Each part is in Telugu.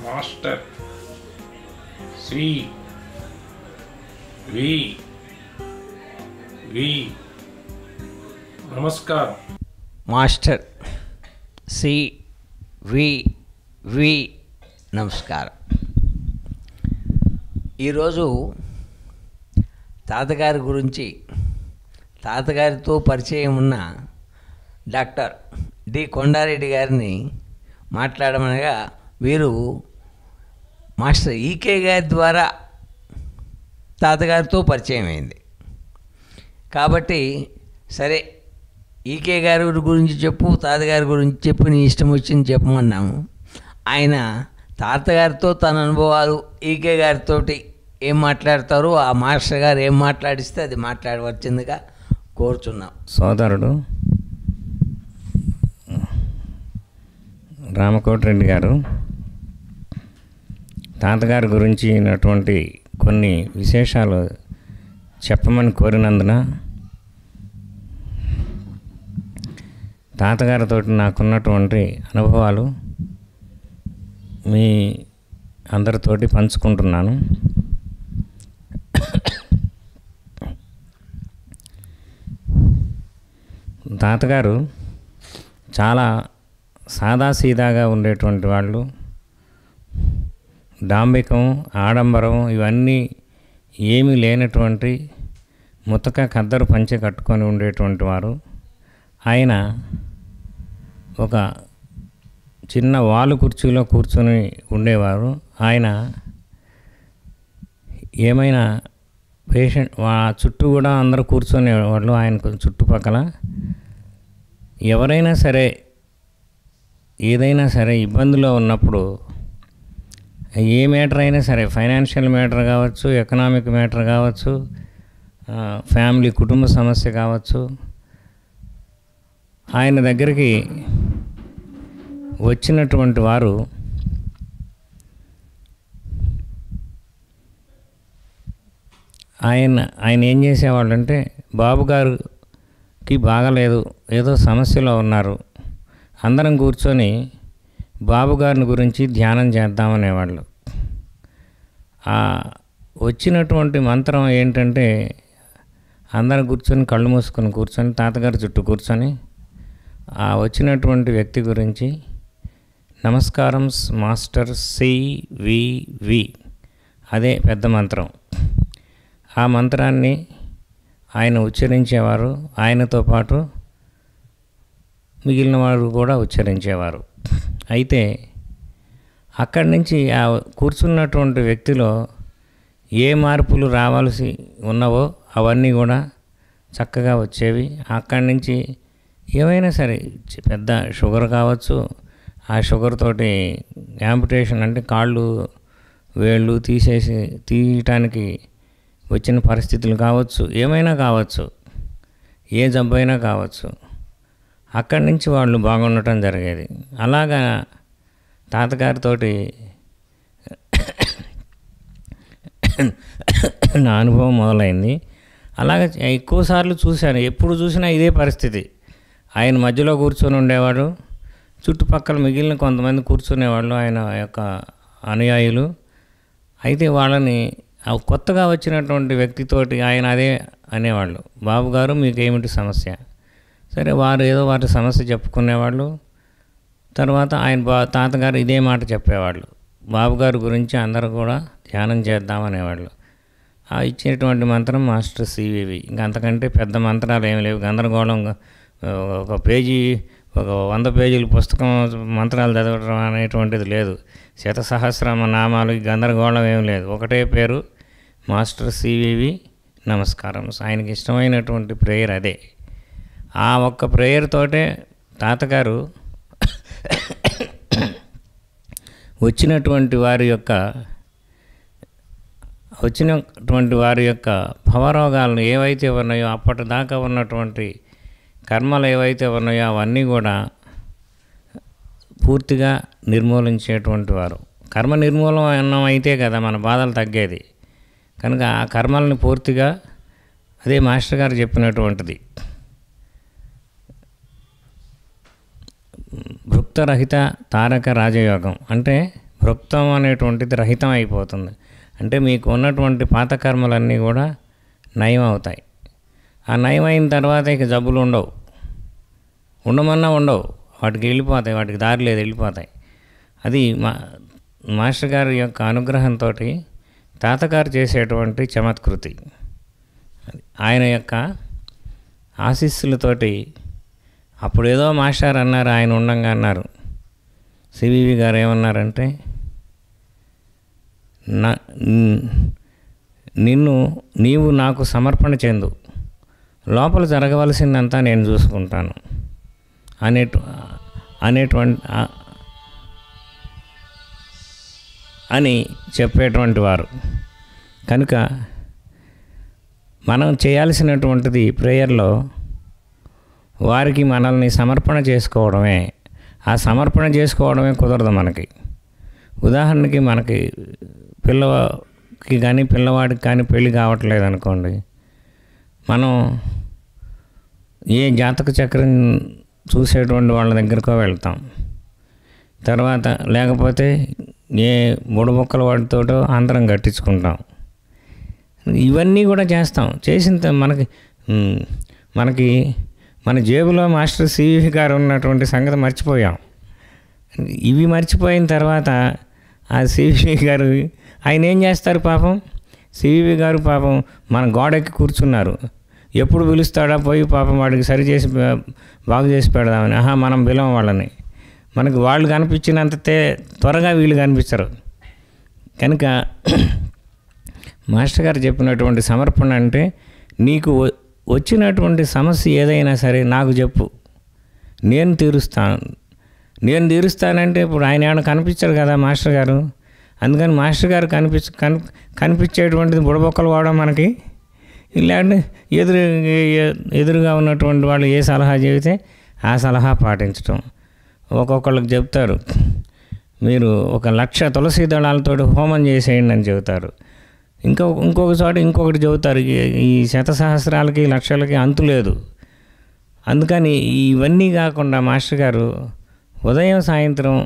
మాస్టర్ సి వి వి నమస్కారం మాస్టర్ సి వి వి నమస్కారం ఈరోజు తాతగారి గురించి తాతగారితో పరిచయం ఉన్న డాక్టర్ డి కొండారెడ్డి గారిని మాట్లాడమనగా వీరు మాస్టర్ ఈకే గారి ద్వారా తాతగారితో పరిచయం అయింది కాబట్టి సరే ఈకే గారి గురించి చెప్పు తాతగారి గురించి చెప్పు నీ ఇష్టం వచ్చింది చెప్పమన్నాము ఆయన తాతగారితో తన అనుభవాలు ఈకే గారితో ఏం మాట్లాడతారో ఆ మాస్టర్ గారు ఏం మాట్లాడిస్తే అది మాట్లాడవచ్చిందిగా కోరుచున్నాం సోదరుడు రామకోటిరెడ్డి గారు తాతగారి గురించి అయినటువంటి కొన్ని విశేషాలు చెప్పమని కోరినందున తాతగారితో నాకున్నటువంటి అనుభవాలు మీ అందరితోటి పంచుకుంటున్నాను తాతగారు చాలా సాదాసీదాగా ఉండేటువంటి వాళ్ళు డాంబికం ఆడంబరం ఇవన్నీ ఏమీ లేనటువంటి ముతక కద్దరు పంచె కట్టుకొని ఉండేటువంటి వారు ఆయన ఒక చిన్న వాలు కుర్చీలో కూర్చొని ఉండేవారు ఆయన ఏమైనా పేషెంట్ వా చుట్టూ కూడా అందరూ కూర్చొనేవాళ్ళు ఆయన చుట్టుపక్కల ఎవరైనా సరే ఏదైనా సరే ఇబ్బందిలో ఉన్నప్పుడు ఏ మ్యాటర్ అయినా సరే ఫైనాన్షియల్ మ్యాటర్ కావచ్చు ఎకనామిక్ మ్యాటర్ కావచ్చు ఆ, ఫ్యామిలీ కుటుంబ సమస్య కావచ్చు ఆయన దగ్గరికి వచ్చినటువంటి వారు ఆయన ఆయన ఏం చేసేవాళ్ళంటే బాబు గారికి బాగలేదు ఏదో సమస్యలో ఉన్నారు అందరం కూర్చొని బాబు గారిని గురించి ధ్యానం చేద్దామనేవాళ్ళు ఆ వచ్చినటువంటి మంత్రం ఏంటంటే అందరం కూర్చొని కళ్ళు మూసుకొని కూర్చొని తాతగారి చుట్టూ కూర్చొని ఆ వచ్చినటువంటి వ్యక్తి గురించి నమస్కారం మాస్టర్ సివివి అదే పెద్ద మంత్రం ఆ మంత్రాన్ని ఆయన ఉచ్చరించేవారు ఆయనతో పాటు మిగిలిన వారు కూడా ఉచ్చరించేవారు అయితే అక్కడి నుంచి ఆ కూర్చున్నటువంటి వ్యక్తిలో ఏ మార్పులు రావాల్సి ఉన్నవో అవన్నీ కూడా చక్కగా వచ్చేవి అక్కడి నుంచి ఏమైనా సరే చి- పెద్ద షుగర్ కావచ్చు ఆ షుగర్ తోటి యాంపుటేషన్ అంటే కాళ్ళు వేళ్ళు తీసేసి తీయటానికి వచ్చిన పరిస్థితులు కావచ్చు ఏమైనా కావచ్చు ఏ జబ్బైనా కావచ్చు అక్కడి నుంచి వాళ్ళు బాగుండటం జరిగేది అలాగా తాతగారితోటి నా అనుభవం మొదలైంది అలాగే ఎక్కువసార్లు చూశాను ఎప్పుడు చూసినా ఇదే పరిస్థితి ఆయన మధ్యలో కూర్చొని ఉండేవాడు చుట్టుపక్కల మిగిలిన కొంతమంది కూర్చునేవాళ్ళు ఆయన యొక్క అనుయాయులు అయితే వాళ్ళని ఆ కొత్తగా వచ్చినటువంటి వ్యక్తితోటి ఆయన అదే అనేవాళ్ళు బాబు గారు మీకేమిటి సమస్య సరే వారు ఏదో వారి సమస్య చెప్పుకునేవాళ్ళు తర్వాత ఆయన బా తాతగారు ఇదే మాట చెప్పేవాళ్ళు బాబుగారి గురించి అందరూ కూడా ధ్యానం చేద్దామనేవాళ్ళు ఆ ఇచ్చేటువంటి మంత్రం మాస్టర్ సివివి ఇంకా అంతకంటే పెద్ద మంత్రాలు ఏమి లేవు గందరగోళం ఆ, ఒక పేజీ ఒక వంద పేజీల పుస్తకం మంత్రాలు చదవడం అనేటువంటిది లేదు శత సహస్రమ నామాలు ఈ గందరగోళం ఏం లేదు ఒకటే పేరు మాస్టర్ సివివి నమస్కారం ఆయనకి ఇష్టమైనటువంటి ప్రేయర్ అదే ఆ ఒక్క ప్రేయర్ తోటే తాతగారు వచ్చినటువంటి వారి యొక్క వచ్చినటువంటి వారి యొక్క భవరోగాలను ఏవైతే ఉన్నాయో అప్పటిదాకా ఉన్నటువంటి కర్మలు ఏవైతే ఉన్నాయో అవన్నీ కూడా పూర్తిగా నిర్మూలించేటువంటి వారు కర్మ నిర్మూలనం అయితే కదా మన బాధలు తగ్గేది కనుక ఆ కర్మల్ని పూర్తిగా అదే మాస్టర్ గారు చెప్పినటువంటిది భుక్తరహిత తారక రాజయోగం అంటే వృక్తం అనేటువంటిది రహితం అయిపోతుంది అంటే మీకు ఉన్నటువంటి పాత కర్మలన్నీ కూడా నయం అవుతాయి ఆ నయం అయిన తర్వాత ఇక జబ్బులు ఉండవు ఉండమన్నా ఉండవు వాటికి వెళ్ళిపోతాయి వాటికి దారి లేదు వెళ్ళిపోతాయి అది మా మాస్టర్ గారి యొక్క అనుగ్రహంతో తాతగారు చేసేటువంటి చమత్కృతి ఆయన యొక్క ఆశీస్సులతోటి అప్పుడు ఏదో మాస్టర్ అన్నారు ఆయన ఉండంగా అన్నారు సివివి గారు ఏమన్నారంటే నా నిన్ను నీవు నాకు సమర్పణ చెందు లోపల జరగవలసిందంతా నేను చూసుకుంటాను అనేటు అనేటువంటి ఆ- అని చెప్పేటువంటి వారు కనుక మనం చేయాల్సినటువంటిది ప్రేయర్లో వారికి మనల్ని సమర్పణ చేసుకోవడమే ఆ సమర్పణ చేసుకోవడమే కుదరదు మనకి ఉదాహరణకి మనకి పిల్లకి కానీ పిల్లవాడికి కానీ పెళ్ళి కావట్లేదు అనుకోండి మనం ఏ జాతక చక్రం చూసేటువంటి వాళ్ళ దగ్గరకో వెళ్తాం తర్వాత లేకపోతే ఏ బుడబొక్కల వాటితోటో ఆంతరం కట్టించుకుంటాం ఇవన్నీ కూడా చేస్తాం చేసిన త- మనకి ఉమ్, మనకి మన జేబులో మాస్టర్ సివి గారు ఉన్నటువంటి సంగతి మర్చిపోయాం ఇవి మర్చిపోయిన తర్వాత ఆ సివి గారు ఆయన ఏం చేస్తారు పాపం సివి గారు పాపం మన గోడకి కూర్చున్నారు ఎప్పుడు పిలుస్తాడా పోయి పాపం వాడికి సరి చేసి బా- బాగు చేసి పెడదామని ఆహా మనం పిలవం వాళ్ళని మనకి వాళ్ళు కనిపించినంత తే- త్వరగా వీళ్ళు కనిపించరు కనుక మాస్టర్ గారు చెప్పినటువంటి సమర్పణ అంటే నీకు వ- వచ్చినటువంటి సమస్య ఏదైనా సరే నాకు చెప్పు నేను తీరుస్తాను నేను తీరుస్తానంటే ఇప్పుడు ఆయన ఏమైనా కనిపించరు కదా మాస్టర్ గారు అందుకని మాస్టర్ గారు కనిపించ కని కనిపించేటువంటిది బుడబొక్కలు వాడడం మనకి ఇలాంటి ఎదురు ఎ- ఎదురుగా ఉన్నటువంటి వాళ్ళు ఏ సలహా చెబితే ఆ సలహా పాటించటం ఒక్కొక్కళ్ళకి చెప్తారు మీరు ఒక లక్ష తులసి దళాలతో హోమం చేసేయండి అని చెబుతారు ఇంకో ఇంకొక చోట ఇంకొకటి చెబుతారు ఈ- ఈ శత సహస్రాలకి లక్షలకి అంతు లేదు అందుకని ఇవన్నీ కాకుండా మాస్టర్ గారు ఉదయం సాయంత్రం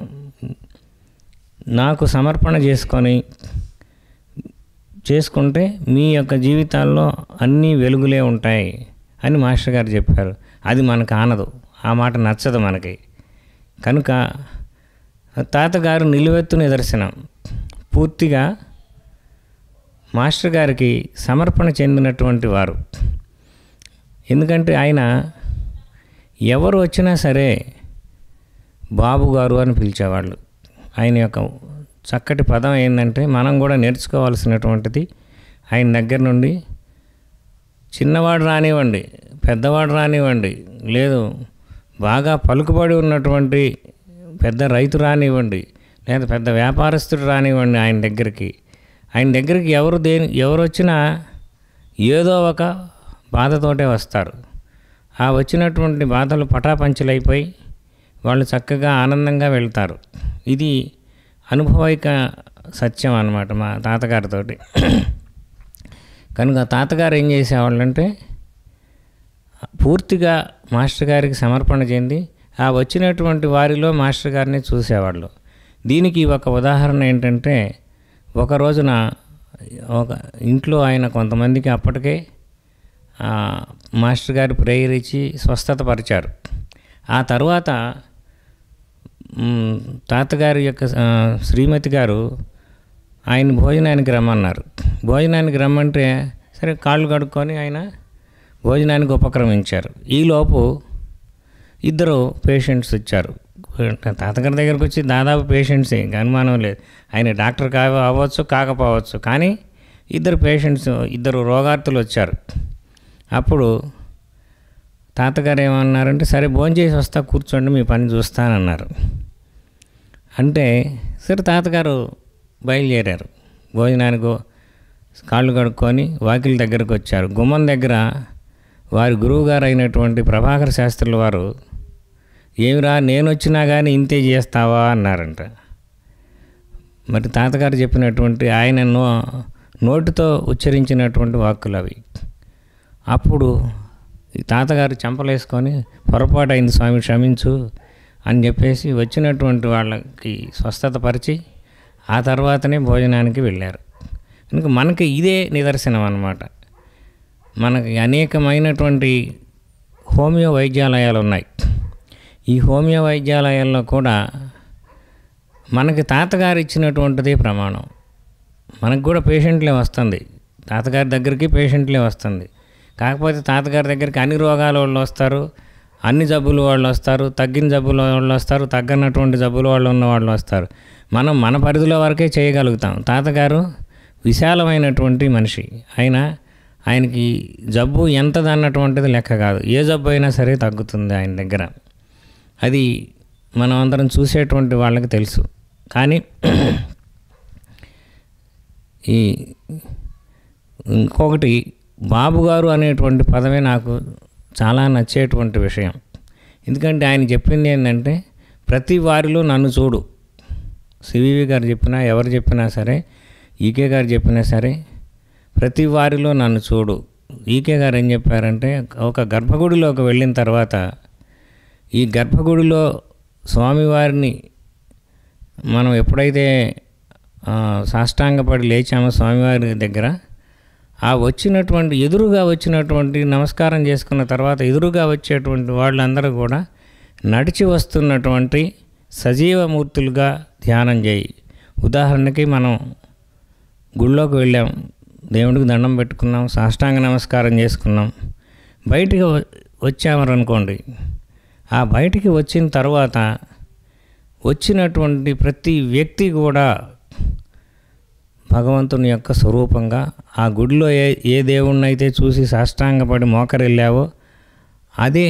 నాకు సమర్పణ చేసుకొని చేసుకుంటే మీ యొక్క జీవితాల్లో అన్నీ వెలుగులే ఉంటాయి అని మాస్టర్ గారు చెప్పారు అది మనకు ఆనదు ఆ మాట నచ్చదు మనకి కనుక తాతగారు నిలువెత్తు నిదర్శనం పూర్తిగా మాస్టర్ గారికి సమర్పణ చెందినటువంటి వారు ఎందుకంటే ఆయన ఎవరు వచ్చినా సరే బాబు గారు అని పిలిచేవాళ్ళు ఆయన యొక్క చక్కటి పదం ఏంటంటే మనం కూడా నేర్చుకోవాల్సినటువంటిది ఆయన దగ్గర నుండి చిన్నవాడు రానివ్వండి పెద్దవాడు రానివ్వండి లేదు బాగా పలుకుబడి ఉన్నటువంటి పెద్ద రైతు రానివ్వండి లేదా పెద్ద వ్యాపారస్తుడు రానివ్వండి ఆయన దగ్గరికి ఆయన దగ్గరికి ఎవరు దేని ఎవరు వచ్చినా ఏదో ఒక బాధతోటే వస్తారు ఆ వచ్చినటువంటి బాధలు పటాపంచలైపోయి వాళ్ళు చక్కగా ఆనందంగా వెళ్తారు ఇది అనుభవిక సత్యం అన్నమాట మా తాతగారితోటి కనుక తాతగారు ఏం చేసేవాళ్ళంటే పూర్తిగా మాస్టర్ గారికి సమర్పణ చెంది ఆ వచ్చినటువంటి వారిలో మాస్టర్ గారిని చూసేవాళ్ళు దీనికి ఒక ఉదాహరణ ఏంటంటే ఒక రోజున ఒక ఇంట్లో ఆయన కొంతమందికి అప్పటికే ఆ, మాస్టర్ గారు ప్రేయర్ ఇచ్చి స్వస్థత పరిచారు ఆ తర్వాత మ్, తాతగారి యొక్క ఆ, శ్రీమతి గారు ఆయన భోజనానికి రమ్మన్నారు భోజనానికి రమ్మంటే సరే కాళ్ళు కడుక్కొని ఆయన భోజనానికి ఉపక్రమించారు ఈలోపు ఇద్దరు పేషెంట్స్ వచ్చారు తాతగారి దగ్గరకు వచ్చి దాదాపు పేషెంట్స్ ఇంకా అనుమానం లేదు ఆయన డాక్టర్ కా అవ్వచ్చు కాకపోవచ్చు కానీ ఇద్దరు పేషెంట్స్ ఇద్దరు రోగార్తులు వచ్చారు అప్పుడు తాతగారు ఏమన్నారంటే సరే భోంచేసి వస్తా కూర్చోండి మీ పని చూస్తానన్నారు అంటే సరే తాతగారు బయలుదేరారు భోజనానికి కాళ్ళు కడుక్కొని వాకిలి దగ్గరకు వచ్చారు గుమ్మం దగ్గర వారి గురువుగారు అయినటువంటి ప్రభాకర్ శాస్త్రుల వారు ఏమిరా నేను వచ్చినా కానీ ఇంతే చేస్తావా అన్నారంట మరి తాతగారు చెప్పినటువంటి ఆయన నో నోటితో ఉచ్చరించినటువంటి వాక్కులు అవి అప్పుడు ఈ తాతగారు చెంపలేసుకొని పొరపాటు అయింది స్వామి క్షమించు అని చెప్పేసి వచ్చినటువంటి వాళ్ళకి స్వస్థత పరిచి ఆ తర్వాతనే భోజనానికి వెళ్ళారు కనుక మనకి ఇదే నిదర్శనం అన్నమాట మనకి అనేకమైనటువంటి హోమియో వైద్యాలయాలు ఉన్నాయి ఈ హోమియో వైద్యాలయాల్లో కూడా మనకి తాతగారు ఇచ్చినటువంటిదే ప్రమాణం మనకు కూడా పేషెంట్లే వస్తుంది తాతగారి దగ్గరికి పేషెంట్లే వస్తుంది కాకపోతే తాతగారి దగ్గరికి అన్ని రోగాల వాళ్ళు వస్తారు అన్ని జబ్బులు వాళ్ళు వస్తారు తగ్గిన జబ్బుల వాళ్ళు వస్తారు తగ్గనటువంటి జబ్బుల వాళ్ళు ఉన్న వాళ్ళు వస్తారు మనం మన పరిధిలో వరకే చేయగలుగుతాం తాతగారు విశాలమైనటువంటి మనిషి ఆయన ఆయనకి జబ్బు ఎంతది అన్నటువంటిది లెక్క కాదు ఏ జబ్బు అయినా సరే తగ్గుతుంది ఆయన దగ్గర అది మనం అందరం చూసేటువంటి వాళ్ళకి తెలుసు కానీ ఈ ఇంకొకటి బాబుగారు అనేటువంటి పదమే నాకు చాలా నచ్చేటువంటి విషయం ఎందుకంటే ఆయన చెప్పింది ఏంటంటే ప్రతి వారిలో నన్ను చూడు సివివి గారు చెప్పినా ఎవరు చెప్పినా సరే ఈకే గారు చెప్పినా సరే ప్రతి వారిలో నన్ను చూడు ఈకే గారు ఏం చెప్పారంటే ఒక గర్భగుడిలోకి వెళ్ళిన తర్వాత ఈ గర్భగుడిలో స్వామివారిని మనం ఎప్పుడైతే ఆ, సాష్టాంగపడి లేచామో స్వామివారి దగ్గర ఆ వచ్చినటువంటి ఎదురుగా వచ్చినటువంటి నమస్కారం చేసుకున్న తర్వాత ఎదురుగా వచ్చేటువంటి వాళ్ళందరూ కూడా నడిచి వస్తున్నటువంటి సజీవమూర్తులుగా ధ్యానం చేయి ఉదాహరణకి మనం గుళ్ళోకి వెళ్ళాం దేవుడికి దండం పెట్టుకున్నాం సాష్టాంగ నమస్కారం చేసుకున్నాం బయటికి వ- వచ్చామరనుకోండి ఆ బయటికి వచ్చిన తర్వాత వచ్చినటువంటి ప్రతి వ్యక్తి కూడా భగవంతుని యొక్క స్వరూపంగా ఆ గుడిలో ఏ ఏ దేవుణ్ణి అయితే చూసి సాష్టాంగపడి మోకరెళ్ళావో అదే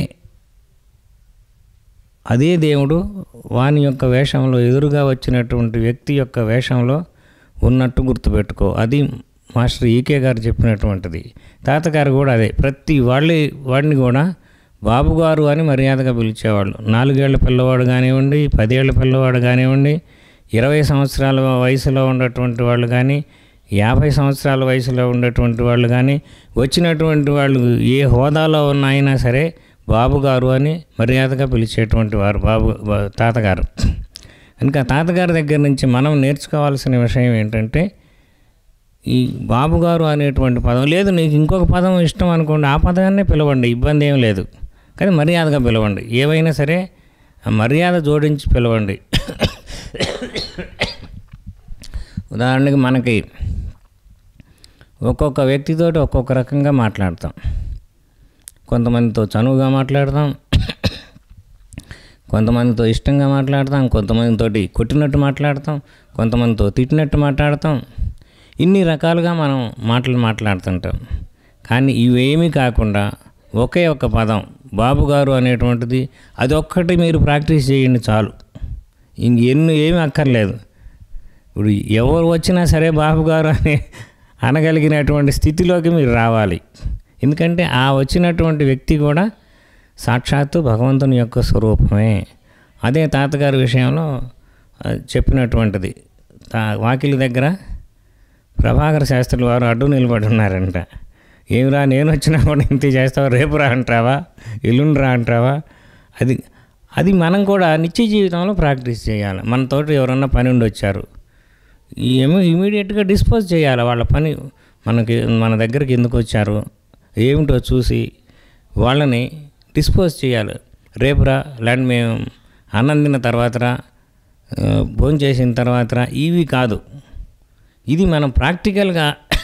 అదే దేవుడు వాని యొక్క వేషంలో ఎదురుగా వచ్చినటువంటి వ్యక్తి యొక్క వేషంలో ఉన్నట్టు గుర్తుపెట్టుకో అది మాస్టర్ ఈకే గారు చెప్పినటువంటిది తాతగారు కూడా అదే ప్రతి వాళ్ళ వాడిని కూడా బాబుగారు అని మర్యాదగా పిలిచేవాళ్ళు నాలుగేళ్ల పిల్లవాడు కానివ్వండి పదేళ్ల పిల్లవాడు కానివ్వండి ఇరవై సంవత్సరాల వయసులో ఉన్నటువంటి వాళ్ళు కానీ యాభై సంవత్సరాల వయసులో ఉన్నటువంటి వాళ్ళు కానీ వచ్చినటువంటి వాళ్ళు ఏ హోదాలో ఉన్న అయినా సరే బాబుగారు అని మర్యాదగా పిలిచేటువంటి వారు బాబు బా- తాతగారు కనుక తాతగారి దగ్గర నుంచి మనం నేర్చుకోవాల్సిన విషయం ఏంటంటే ఈ బాబుగారు అనేటువంటి పదం లేదు నీకు ఇంకొక పదం ఇష్టం అనుకోండి ఆ పదాన్నే పిలవండి ఇబ్బంది ఏం లేదు కానీ మర్యాదగా పిలవండి ఏవైనా సరే ఆ మర్యాద జోడించి పిలవండి ఉదాహరణకి మనకి ఒక్కొక్క వ్యక్తితోటి ఒక్కొక్క రకంగా మాట్లాడతాం కొంతమందితో చనువుగా మాట్లాడతాం కొంతమందితో ఇష్టంగా మాట్లాడతాం కొంతమందితోటి కొట్టినట్టు మాట్లాడతాం కొంతమందితో తిట్టినట్టు మాట్లాడతాం ఇన్ని రకాలుగా మనం మాటలు మాట్లాడుతుంటాం కానీ ఇవేమీ కాకుండా ఒకే ఒక్క పదం బాబుగారు అనేటువంటిది అది ఒక్కటి మీరు ప్రాక్టీస్ చేయండి చాలు ఇంక ఎన్ని ఏమీ అక్కర్లేదు ఇప్పుడు ఎవరు వచ్చినా సరే బాబుగారు అని అనగలిగినటువంటి స్థితిలోకి మీరు రావాలి ఎందుకంటే ఆ వచ్చినటువంటి వ్యక్తి కూడా సాక్షాత్తు భగవంతుని యొక్క స్వరూపమే అదే తాతగారి విషయంలో ఆ, చెప్పినటువంటిది తా వాకిలి దగ్గర ప్రభాకర శాస్త్రులు వారు అడ్డు నిలబడి ఉన్నారంట ఏమిరా నేను వచ్చినా కూడా ఇంత చేస్తావా రేపు రా అంటావా ఎల్లుండి రా అంటావా అది అది మనం కూడా నిత్య జీవితంలో ప్రాక్టీస్ చేయాలి మనతోటి ఎవరన్నా పని ఉండి వచ్చారు ఏమో ఇమీడియట్గా డిస్పోజ్ చేయాలి వాళ్ళ పని మనకి మన దగ్గరికి ఎందుకు వచ్చారు ఏమిటో చూసి వాళ్ళని డిస్పోజ్ చేయాలి రేపురా లేదంటే మేము అన్నం తిన్న తర్వాత రా భోజనం చేసిన తర్వాత రా ఇవి కాదు ఇది మనం ప్రాక్టికల్గా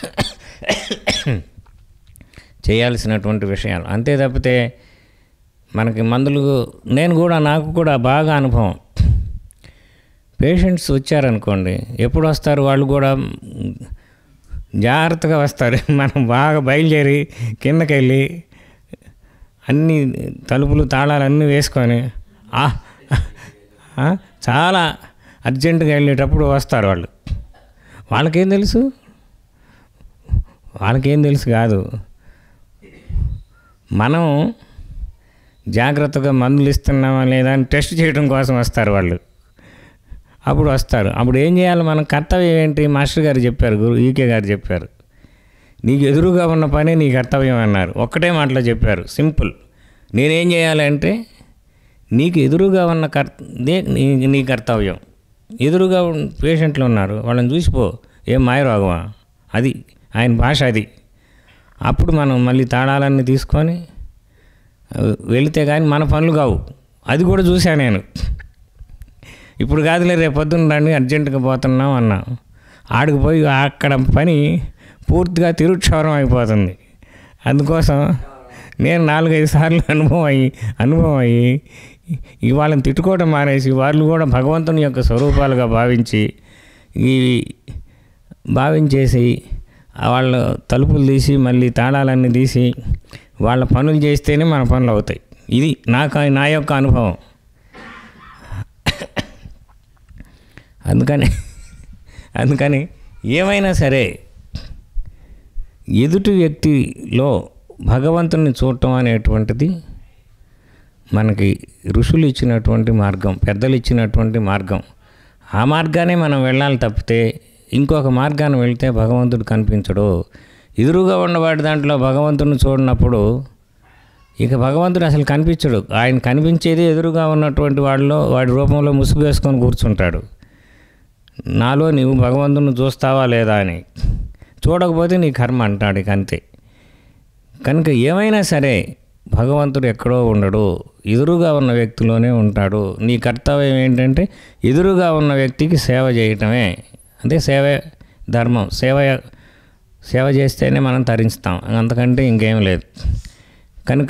చేయాల్సినటువంటి విషయాలు అంతే తప్పితే మనకి మందులు నేను కూడా నాకు కూడా బాగా అనుభవం పేషెంట్స్ వచ్చారనుకోండి ఎప్పుడు వస్తారు వాళ్ళు కూడా జాగ్రత్తగా వస్తారు మనం బాగా బయలుదేరి కిందకి వెళ్ళి అన్ని తలుపులు తాళాలు అన్నీ వేసుకొని ఆ, ఆ, చాలా అర్జెంటుగా వెళ్ళేటప్పుడు వస్తారు వాళ్ళు వాళ్ళకేం తెలుసు వాళ్ళకేం తెలుసు కాదు మనం జాగ్రత్తగా మందులు ఇస్తున్నామా లేదా అని టెస్ట్ చేయడం కోసం వస్తారు వాళ్ళు అప్పుడు వస్తారు అప్పుడు ఏం చేయాలి మన కర్తవ్యం ఏంటి మాస్టర్ గారు చెప్పారు గురు ఈకే గారు చెప్పారు నీకు ఎదురుగా ఉన్న పనే నీ కర్తవ్యం అన్నారు ఒక్కటే మాటలో చెప్పారు సింపుల్ నేనేం చేయాలంటే నీకు ఎదురుగా ఉన్న కర్ దే నీ నీ కర్తవ్యం ఎదురుగా ఉన్న పేషెంట్లు ఉన్నారు వాళ్ళని చూసిపో ఏం మాయరోగమా అది ఆయన భాష అది అప్పుడు మనం మళ్ళీ తాళాలన్నీ తీసుకొని ఆ, వెళితే కానీ మన పనులు కావు అది కూడా చూశాను నేను ఇప్పుడు కాదులే రేపు పొద్దున్న రండి అర్జెంటుగా పోతున్నాం అన్నా ఆడికి పోయి అక్కడ పని పూర్తిగా తిరుక్షవరం అయిపోతుంది అందుకోసం నేను నాలుగైదు సార్లు అనుభవం అయ్యి అనుభవం అయ్యి ఈ వాళ్ళని తిట్టుకోవడం మానేసి వాళ్ళు కూడా భగవంతుని యొక్క స్వరూపాలుగా భావించి ఈ భావించేసి ఆ వాళ్ళ తలుపులు తీసి మళ్ళీ తాళాలన్నీ తీసి వాళ్ళ పనులు చేస్తేనే మన పనులు అవుతాయి ఇది నాకు నా యొక్క అనుభవం అందుకని అందుకని ఏమైనా సరే ఎదుటి వ్యక్తిలో భగవంతుని చూడటం అనేటువంటిది మనకి ఋషులు ఇచ్చినటువంటి మార్గం పెద్దలు ఇచ్చినటువంటి మార్గం ఆ మార్గానే మనం వెళ్ళాలి తప్పితే ఇంకొక మార్గాన్ని వెళ్తే భగవంతుడు కనిపించడు ఎదురుగా ఉన్నవాడి దాంట్లో భగవంతుని చూడనప్పుడు ఇక భగవంతుడు అసలు కనిపించడు ఆయన కనిపించేది ఎదురుగా ఉన్నటువంటి వాడిలో వాడి రూపంలో ముసుగు వేసుకొని కూర్చుంటాడు నాలో నీవు భగవంతుని చూస్తావా లేదా అని చూడకపోతే నీ కర్మ అంటాడు ఇక అంతే కనుక ఏమైనా సరే భగవంతుడు ఎక్కడో ఉండడు ఎదురుగా ఉన్న వ్యక్తిలోనే ఉంటాడు నీ కర్తవ్యం ఏంటంటే ఎదురుగా ఉన్న వ్యక్తికి సేవ చేయటమే అదే సేవ ధర్మం సేవ సేవ చేస్తేనే మనం తరిస్తాం అంతకంటే ఇంకేం లేదు కనుక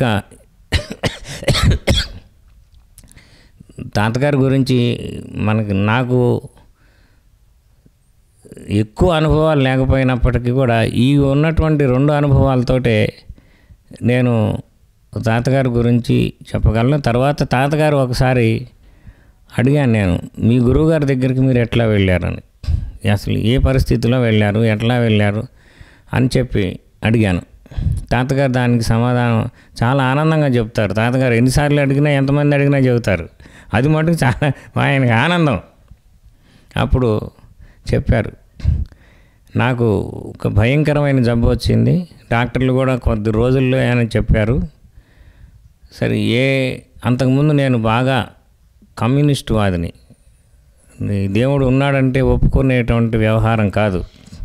తాతగారి గురించి మనకి నాకు ఎక్కువ అనుభవాలు లేకపోయినప్పటికీ కూడా ఈ ఉన్నటువంటి రెండు అనుభవాలతోటే నేను తాతగారి గురించి చెప్పగలను తర్వాత తాతగారు ఒకసారి అడిగాను నేను మీ గురువుగారి దగ్గరికి మీరు ఎట్లా వెళ్ళారని అసలు ఏ పరిస్థితిలో వెళ్ళారు ఎట్లా వెళ్ళారు అని చెప్పి అడిగాను తాతగారు దానికి సమాధానం చాలా ఆనందంగా చెప్తారు తాతగారు ఎన్నిసార్లు అడిగినా ఎంతమంది అడిగినా చెబుతారు అది మటుకు చాలా ఆయనకి ఆనందం అప్పుడు చెప్పారు నాకు ఒక భయంకరమైన జబ్బు వచ్చింది డాక్టర్లు కూడా కొద్ది రోజుల్లో అని చెప్పారు సరే ఏ అంతకుముందు నేను బాగా కమ్యూనిస్ట్ వాదిని ఈ దేవుడు ఉన్నాడంటే ఒప్పుకునేటువంటి వ్యవహారం కాదు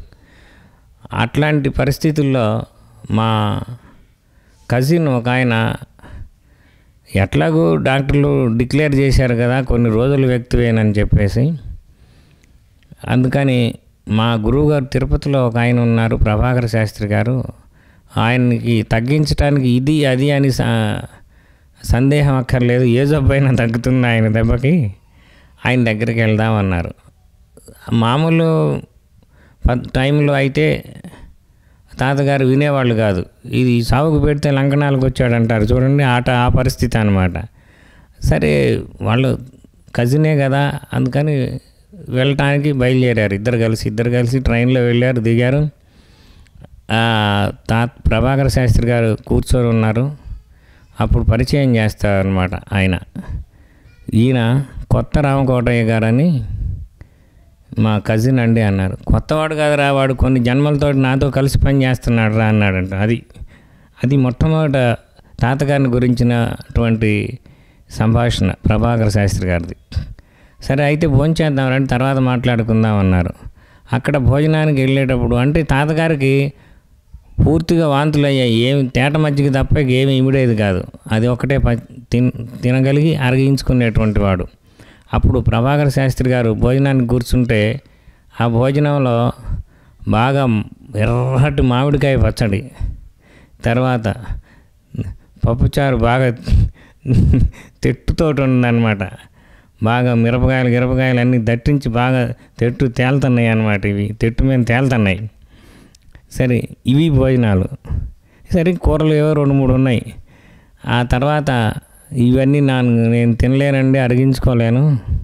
అట్లాంటి పరిస్థితుల్లో మా కజిన్ ఒక ఆయన ఎట్లాగూ డాక్టర్లు డిక్లేర్ చేశారు కదా కొన్ని రోజులు వ్యక్తివేనని చెప్పేసి అందుకని మా గురువుగారు తిరుపతిలో ఒక ఆయన ఉన్నారు ప్రభాకర శాస్త్రి గారు ఆయనకి తగ్గించడానికి ఇది అది అని స- సందేహం అక్కర్లేదు ఏ జబ్బైనా తగ్గుతుంది ఆయన దెబ్బకి ఆయన దగ్గరికి వెళ్దామన్నారు మామూలు ప- టైంలో అయితే తాతగారు వినేవాళ్ళు కాదు ఇది సాగుకు పెడితే లంకనాలకు వచ్చాడంటారు చూడండి ఆట ఆ పరిస్థితి అనమాట సరే వాళ్ళు కజినే కదా అందుకని వెళ్ళటానికి బయలుదేరారు ఇద్దరు కలిసి ఇద్దరు కలిసి ట్రైన్లో వెళ్ళారు దిగారు ఆ, తా ప్రభాకర శాస్త్రి గారు కూర్చొని ఉన్నారు అప్పుడు పరిచయం చేస్తారనమాట ఆయన ఈయన కొత్త రామకోటయ్య గారని మా కజిన్ అండి అన్నారు కొత్తవాడు కాదురా వాడు కొన్ని జన్మలతో నాతో కలిసి పని చేస్తున్నాడు రా అన్నాడంట అది అది మొట్టమొదట తాతగారిని గురించినటువంటి సంభాషణ ప్రభాకర శాస్త్రి గారిది సరే అయితే భోంచేద్దాం రండి తర్వాత మాట్లాడుకుందాం అన్నారు అక్కడ భోజనానికి వెళ్ళేటప్పుడు అంటే తాతగారికి పూర్తిగా వాంతులు అయ్యాయి ఏమి తేట మజ్జిగ తప్ప ఏమి ఇమిడేది కాదు అది ఒకటే ప- తిన్ తినగలిగి అరిగించుకునేటువంటి వాడు అప్పుడు ప్రభాకర శాస్త్రి గారు భోజనానికి కూర్చుంటే ఆ భోజనంలో బాగా ఎర్రటి మామిడికాయ పచ్చడి తర్వాత పప్పుచారు బాగా తెట్టుతోటి ఉందన్నమాట బాగా మిరపకాయలు గిరపకాయలు అన్నీ దట్టించి బాగా తెట్టు తేలుతున్నాయి అన్నమాట ఇవి తెట్టు మీద తేలుతున్నాయి సరే ఇవి భోజనాలు సరే కూరలు ఏవో రెండు మూడు ఉన్నాయి ఆ తర్వాత ఇవన్నీ నా నేను తినలేనండి అరిగించుకోలేను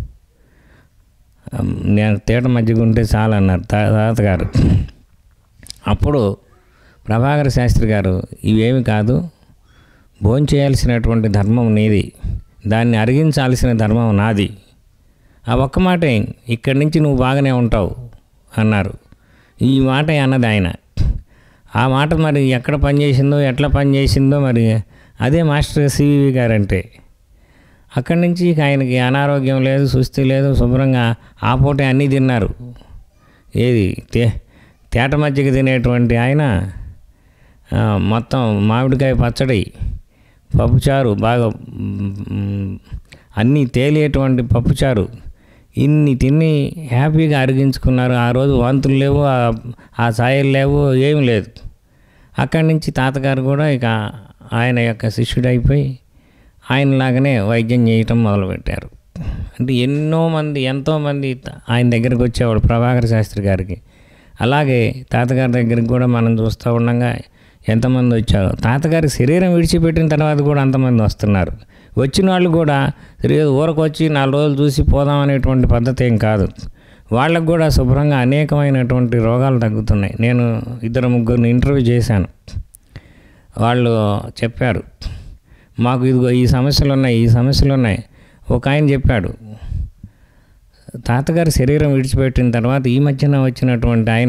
అమ్, నేను తేట మజ్జిగ ఉంటే చాలు అన్నారు తా- తాతగారు అప్పుడు ప్రభాకర శాస్త్రి గారు ఇవేమి కాదు భోంచేయాల్సినటువంటి ధర్మం నీది దాన్ని అరిగించాల్సిన ధర్మం నాది ఆ ఒక్క మాటే ఇక్కడి నుంచి నువ్వు బాగానే ఉంటావు అన్నారు ఈ మాట అన్నది ఆయన ఆ మాట మరి ఎక్కడ పనిచేసిందో ఎట్లా పనిచేసిందో మరి అదే మాస్టర్ సివివి గారంటే అక్కడి నుంచి ఇక ఆయనకి అనారోగ్యం లేదు సుస్థి లేదు శుభ్రంగా ఆ పూటే అన్నీ తిన్నారు ఏది తే తేట మధ్యకి తినేటువంటి ఆయన ఆ, మొత్తం మామిడికాయ పచ్చడి పప్పుచారు బాగా మ్, అన్నీ తేలియేటువంటి పప్పుచారు ఇన్ని తిని హ్యాపీగా అరిగించుకున్నారు ఆ రోజు వాంతులు లేవు ఆ- ఆ ఛాయలు లేవు ఏమి లేదు అక్కడి నుంచి తాతగారు కూడా ఇక ఆయన యొక్క శిష్యుడైపోయి ఆయనలాగానే వైద్యం చేయటం మొదలుపెట్టారు అంటే ఎన్నో మంది ఎంతోమంది త- ఆయన దగ్గరికి వచ్చేవాడు ప్రభాకర్ శాస్త్రి గారికి అలాగే తాతగారి దగ్గరికి కూడా మనం చూస్తూ ఉండగా ఎంతమంది వచ్చారు తాతగారి శరీరం విడిచిపెట్టిన తర్వాత కూడా అంతమంది వస్తున్నారు వచ్చిన వాళ్ళు కూడా సరే ఊరకు వచ్చి నాలుగు రోజులు చూసి పోదాం అనేటువంటి పద్ధతి ఏం కాదు వాళ్ళకు కూడా శుభ్రంగా అనేకమైనటువంటి రోగాలు తగ్గుతున్నాయి నేను ఇద్దరు ముగ్గురిని ఇంటర్వ్యూ చేశాను వాళ్ళు చెప్పారు మాకు ఇదిగో ఈ సమస్యలు ఉన్నాయి ఈ సమస్యలు ఉన్నాయి ఒక ఆయన చెప్పాడు తాతగారి శరీరం విడిచిపెట్టిన తర్వాత ఈ మధ్యన వచ్చినటువంటి ఆయన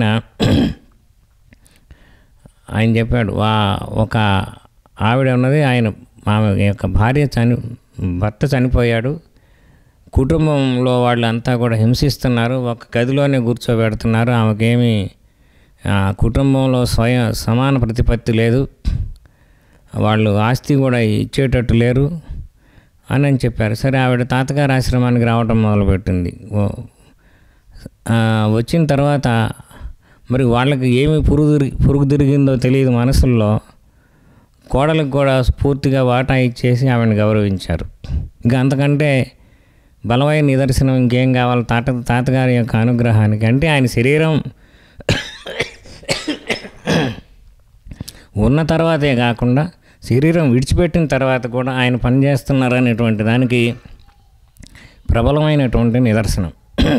ఆయన చెప్పాడు వా ఒక ఆవిడ ఉన్నది ఆయన ఆమె యొక్క భార్య చని భర్త చనిపోయాడు కుటుంబంలో వాళ్ళంతా కూడా హింసిస్తున్నారు ఒక గదిలోనే కూర్చోబెడుతున్నారు ఆమెకేమి ఆ, కుటుంబంలో స్వయం సమాన ప్రతిపత్తి లేదు వాళ్ళు ఆస్తి కూడా ఇచ్చేటట్టు లేరు అని అని చెప్పారు సరే ఆవిడ తాతగారి ఆశ్రమానికి రావటం మొదలుపెట్టింది ఓ- ఆ, వచ్చిన తర్వాత మరి వాళ్ళకి ఏమి పురుగు తిరిగి పురుగు తిరిగిందో తెలియదు మనసుల్లో కోడలకు కూడా పూర్తిగా వాటా ఇచ్చేసి ఆమెను గౌరవించారు ఇంకా అంతకంటే బలమైన నిదర్శనం ఇంకేం కావాలి తాత తాతగారి యొక్క అనుగ్రహానికి అంటే ఆయన శరీరం ఉన్న తర్వాతే కాకుండా శరీరం విడిచిపెట్టిన తర్వాత కూడా ఆయన పనిచేస్తున్నారు అనేటువంటి దానికి ప్రబలమైనటువంటి నిదర్శనం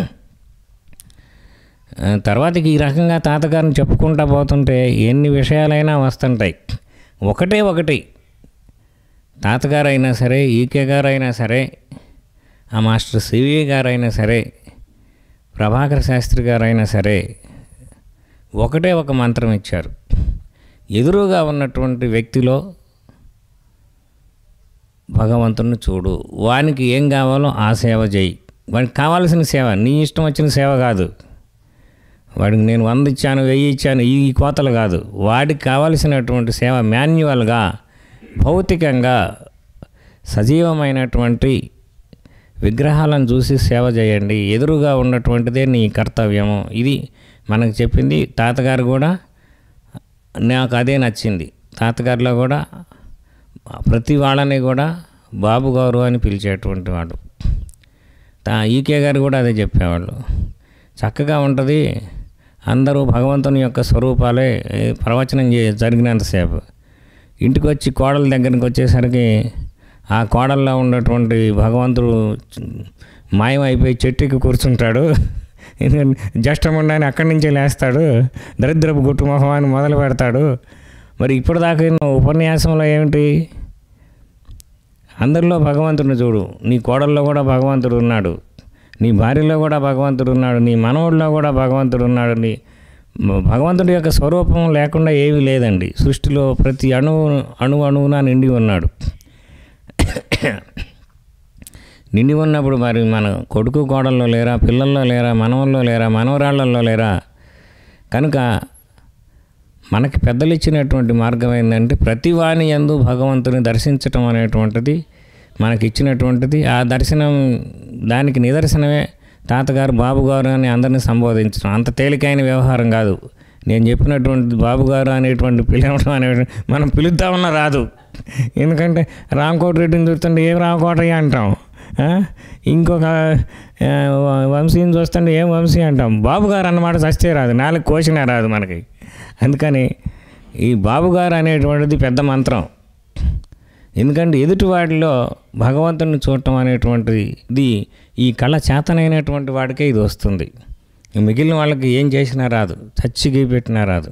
ఆ, తర్వాతకి ఈ రకంగా తాతగారిని చెప్పుకుంటా పోతుంటే ఎన్ని విషయాలైనా వస్తుంటాయి ఒకటే ఒకటి తాతగారు అయినా సరే ఈకే గారు అయినా సరే ఆ మాస్టర్ సివి గారు అయినా సరే ప్రభాకర్ శాస్త్రి గారు అయినా సరే ఒకటే ఒక మంత్రం ఇచ్చారు ఎదురుగా ఉన్నటువంటి వ్యక్తిలో భగవంతుని చూడు వానికి ఏం కావాలో ఆ సేవ చేయి వాడికి కావాల్సిన సేవ నీ ఇష్టం వచ్చిన సేవ కాదు వాడికి నేను వంద ఇచ్చాను వెయ్యి ఇచ్చాను ఈ కోతలు కాదు వాడికి కావలసినటువంటి సేవ మాన్యువల్గా భౌతికంగా సజీవమైనటువంటి విగ్రహాలను చూసి సేవ చేయండి ఎదురుగా ఉన్నటువంటిదే నీ కర్తవ్యము ఇది మనకు చెప్పింది తాతగారు కూడా నాకు అదే నచ్చింది తాతగారిలో కూడా ప్రతి వాళ్ళని కూడా బాబు గారు అని పిలిచేటువంటి వాడు తా ఈకే గారు కూడా అదే చెప్పేవాళ్ళు చక్కగా ఉంటుంది అందరూ భగవంతుని యొక్క స్వరూపాలే ఏ, ప్రవచనం చే జరిగినంతసేపు ఇంటికి వచ్చి కోడల దగ్గరికి వచ్చేసరికి ఆ కోడల్లో ఉన్నటువంటి భగవంతుడు చ- మాయమైపోయి చెట్టుకి కూర్చుంటాడు జష్టముండని అక్కడి నుంచే లేస్తాడు దరిద్రపు గుట్టు మొహం అని మొదలు పెడతాడు మరి ఇప్పుడు దాకా విన్న ఉపన్యాసంలో ఏమిటి అందరిలో భగవంతుడిని చూడు నీ కోడల్లో కూడా భగవంతుడు ఉన్నాడు నీ భార్యలో కూడా భగవంతుడు ఉన్నాడు నీ మనవుడిలో కూడా భగవంతుడు ఉన్నాడు నీ మ- భగవంతుడి యొక్క స్వరూపం లేకుండా ఏమీ లేదండి సృష్టిలో ప్రతి అణువు అణువు అణువున నిండి ఉన్నాడు నిండి ఉన్నప్పుడు మరి మన కొడుకు కోడల్లో లేరా పిల్లల్లో లేరా మనవల్లో లేరా మనవరాళ్ళల్లో లేరా కనుక మనకి పెద్దలు ఇచ్చినటువంటి మార్గం ఏంటంటే ప్రతి వాణి యందు భగవంతుని దర్శించటం అనేటువంటిది మనకి ఇచ్చినటువంటిది ఆ దర్శనం దానికి నిదర్శనమే తాతగారు బాబుగారు అని అందరిని సంబోధించడం అంత తేలికైన వ్యవహారం కాదు నేను చెప్పినటువంటి బాబుగారు అనేటువంటి పిలవడం అనే మనం పిలుద్దామన్నా రాదు ఎందుకంటే రామకోట రెడ్డిని చూస్తుంటే ఏం రామకోటయ్య అంటాం ఆ? ఇంకొక ఆ, వంశీని చూస్తుంటే ఏం వంశీ అంటాం బాబుగారు అన్నమాట చస్తే రాదు నాలుగు కోసినా రాదు మనకి అందుకని ఈ బాబుగారు అనేటువంటిది పెద్ద మంత్రం ఎందుకంటే ఎదుటివాడిలో భగవంతుని చూడటం అనేటువంటిది ఇది ఈ కళ చేతనైనటువంటి వాడికే ఇది వస్తుంది మిగిలిన వాళ్ళకి ఏం చేసినా రాదు చచ్చిగి పెట్టినా రాదు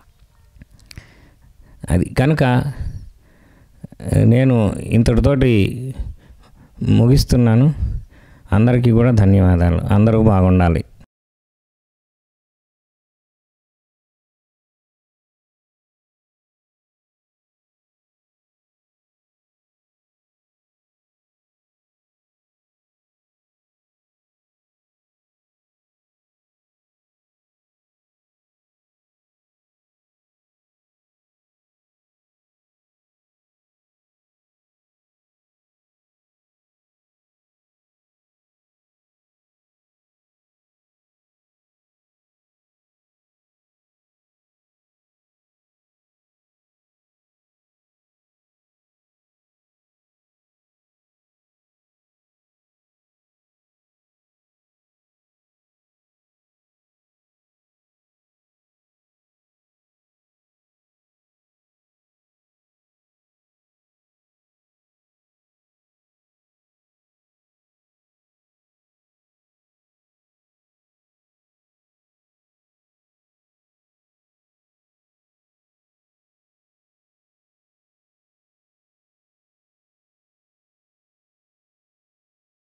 అది కనుక ఆ, నేను ఇంతటితోటి ముగిస్తున్నాను అందరికీ కూడా ధన్యవాదాలు అందరూ బాగుండాలి